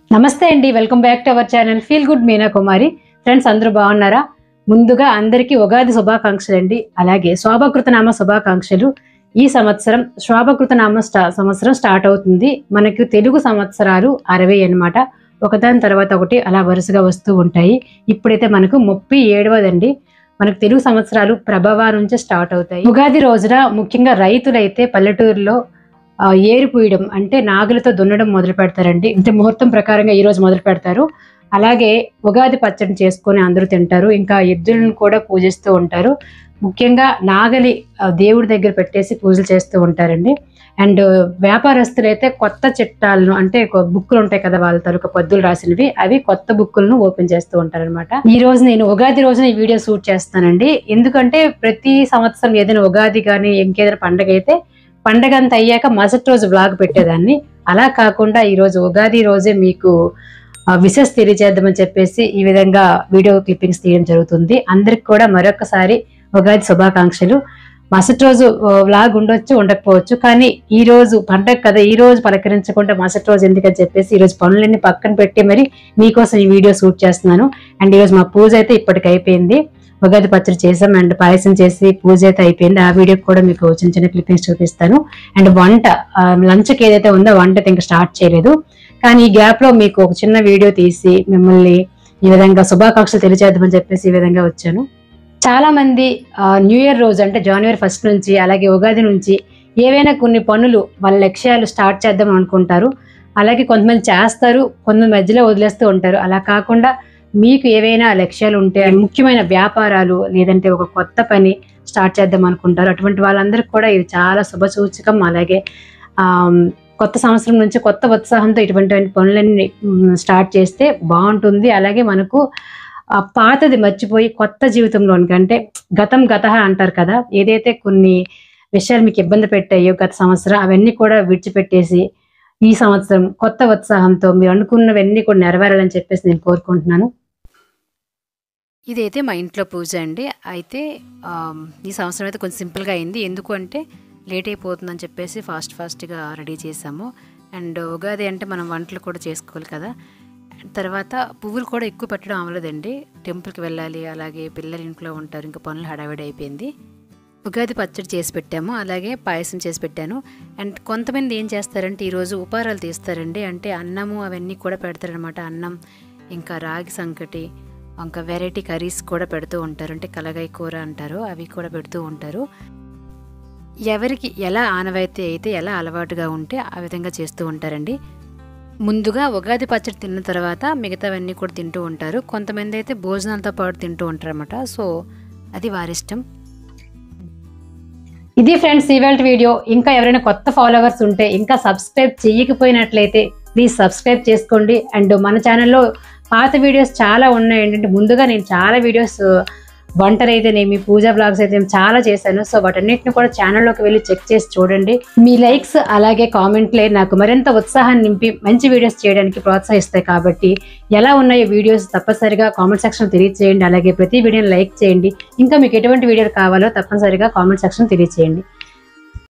నమస్తే అండి welcome back to our channel feel good Meena Kumari friends అందరూ బాగున్నారా ముందుగా అందరికీ ఉగాది శుభాకాంక్షలు అండి అలాగే శోభకృత నామ శుభాకాంక్షలు ఈ సంవత్సరం శోభకృత నామ స్టా సంవత్సరం స్టార్ట్ అవుతుంది మనకు తెలుగు సంవత్సరాలు అరవై అన్నమాట ఒకదాని తర్వాత ఒకటి అలా వరుసగా వస్తూ ఉంటాయి ఇప్పుడైతే మనకు ముప్పై ఏడవదండి మనకు తెలుగు సంవత్సరాలు ప్రభావ నుంచే స్టార్ట్ అవుతాయి ఉగాది రోజున ముఖ్యంగా రైతులైతే పల్లెటూరులో ఆ, ఏరు పూయడం అంటే నాగులతో దున్నడం మొదలు పెడతారండి అంటే ముహూర్తం ప్రకారంగా ఈ రోజు మొదలు పెడతారు అలాగే ఉగాది పచ్చడి చేసుకొని అందరూ తింటారు ఇంకా ఎద్దులను కూడా పూజిస్తూ ఉంటారు ముఖ్యంగా నాగలి ఆ, దేవుడి దగ్గర పెట్టేసి పూజలు చేస్తూ ఉంటారండి అండ్ వ్యాపారస్తులు అయితే కొత్త చిట్టాలను అంటే బుక్కులు ఉంటాయి కదా వాళ్ళ తరపు పద్దులు రాసినవి అవి కొత్త బుక్కులను ఓపెన్ చేస్తూ ఉంటారనమాట ఈ రోజు నేను ఉగాది రోజున ఈ వీడియో షూట్ చేస్తానండి ఎందుకంటే ప్రతి సంవత్సరం ఏదైనా ఉగాది కానీ ఇంకేదైనా పండగ అయితే పండగ అంతా అయ్యాక మరుసటి రోజు బ్లాగ్ పెట్టేదాన్ని అలా కాకుండా ఈ రోజు ఉగాది రోజే మీకు విషెస్ తెలియజేద్దామని చెప్పేసి ఈ విధంగా వీడియో క్లిప్పింగ్స్ తీయడం జరుగుతుంది అందరికి కూడా మరొకసారి ఉగాది శుభాకాంక్షలు మరుసటి రోజు వ్లాగ్ ఉండొచ్చు ఉండకపోవచ్చు కానీ ఈ రోజు పండగ కదా ఈ రోజు పలకరించకుండా మరుసటి రోజు ఎందుకని చెప్పేసి ఈ రోజు పనులన్నీ పక్కన పెట్టి మరి మీకోసం ఈ వీడియో షూట్ చేస్తున్నాను అండ్ ఈ రోజు మా పూజ అయితే ఇప్పటికి అయిపోయింది ఉగాది పచ్చడి చేసాం అండ్ పాయసం చేసి పూజ అయితే అయిపోయింది ఆ వీడియో కూడా మీకు చిన్న చిన్న క్లిప్పింగ్స్ చూపిస్తాను అండ్ వంట లంచ్కి ఏదైతే ఉందో వంట అయితే ఇంకా స్టార్ట్ చేయలేదు కానీ ఈ గ్యాప్ లో మీకు ఒక చిన్న వీడియో తీసి మిమ్మల్ని ఈ విధంగా శుభాకాంక్షలు తెలియజేద్దామని చెప్పేసి ఈ విధంగా వచ్చాను చాలా మంది ఆ, న్యూ ఇయర్ రోజు అంటే జనవరి ఫస్ట్ నుంచి అలాగే ఉగాది నుంచి ఏవైనా కొన్ని పనులు వాళ్ళ లక్ష్యాలు స్టార్ట్ చేద్దాం అనుకుంటారు అలాగే కొంతమంది చేస్తారు కొంతమంది మధ్యలో వదిలేస్తూ ఉంటారు అలా కాకుండా మీకు ఏవైనా లక్ష్యాలు ఉంటే ముఖ్యమైన వ్యాపారాలు లేదంటే ఒక కొత్త పని స్టార్ట్ చేద్దాం అనుకుంటారు అటువంటి వాళ్ళందరికీ కూడా ఇది చాలా శుభ సూచకం అలాగే ఆమ్, కొత్త సంవత్సరం నుంచి కొత్త ఉత్సాహంతో ఇటువంటి పనులన్నీ మ్, స్టార్ట్ చేస్తే బాగుంటుంది అలాగే మనకు ఆ పాతది మర్చిపోయి కొత్త జీవితంలోనికి అంటే గతం గత అంటారు కదా ఏదైతే కొన్ని విషయాలు మీకు ఇబ్బంది పెట్టాయో గత సంవత్సరం అవన్నీ కూడా విడిచిపెట్టేసి ఈ సంవత్సరం కొత్త ఉత్సాహంతో మీరు అనుకున్నవన్నీ కూడా నెరవేరాలని చెప్పేసి నేను కోరుకుంటున్నాను ఇదైతే మా ఇంట్లో పూజ అండి అయితే ఆమ్, ఈ సంవత్సరం అయితే కొంచెం సింపుల్గా అయింది ఎందుకు అంటే లేట్ అయిపోతుందని చెప్పేసి ఫాస్ట్ ఫాస్ట్గా రెడీ చేసాము అండ్ ఉగాది అంటే మనం వంటలు కూడా చేసుకోవాలి కదా తర్వాత పువ్వులు కూడా ఎక్కువ పెట్టడం అవ్వలేదండి టెంపుల్కి వెళ్ళాలి అలాగే పిల్లలు ఇంట్లో ఉంటారు ఇంకా పనులు హడావిడి అయిపోయింది ఉగాది పచ్చడి చేసి పెట్టాము అలాగే పాయసం చేసి పెట్టాను అండ్ కొంతమంది ఏం చేస్తారంటే ఈరోజు ఉపారాలు తీస్తారండి అంటే అన్నము అవన్నీ కూడా పెడతారనమాట అన్నం ఇంకా రాగి సంకటి ఇంకా వెరైటీ కర్రీస్ కూడా పెడుతూ ఉంటారు అంటే కలగాయ కూర అంటారు అవి కూడా పెడుతూ ఉంటారు ఎవరికి ఎలా ఆనవాయితీ అయితే ఎలా అలవాటుగా ఉంటే ఆ విధంగా చేస్తూ ఉంటారండి ముందుగా ఉగాది పచ్చడి తిన్న తర్వాత మిగతావన్నీ కూడా తింటూ ఉంటారు కొంతమంది అయితే భోజనాలతో పాటు తింటూ ఉంటారన్నమాట సో అది వారిష్టం ఇది ఫ్రెండ్స్ ఇవాళ వీడియో ఇంకా ఎవరైనా కొత్త ఫాలోవర్స్ ఉంటే ఇంకా సబ్స్క్రైబ్ చేయకపోయినట్లయితే ప్లీజ్ సబ్స్క్రైబ్ చేసుకోండి అండ్ మన ఛానల్లో పాత వీడియోస్ చాలా ఉన్నాయి ఏంటంటే ముందుగా నేను చాలా వీడియోస్ వంటలు అయితేనేమి పూజా బ్లాగ్స్ అయితే చాలా చేశాను సో వాటన్నిటిని కూడా ఛానల్లోకి వెళ్ళి చెక్ చేసి చూడండి మీ లైక్స్ అలాగే కామెంట్లే నాకు మరింత ఉత్సాహాన్ని నింపి మంచి వీడియోస్ చేయడానికి ప్రోత్సహిస్తాయి కాబట్టి ఎలా ఉన్నాయో వీడియోస్ తప్పనిసరిగా కామెంట్ సెక్షన్ తెలియజేయండి అలాగే ప్రతి వీడియోని లైక్ చేయండి ఇంకా మీకు ఎటువంటి వీడియోలు కావాలో తప్పనిసరిగా కామెంట్ సెక్షన్ తెలియజేయండి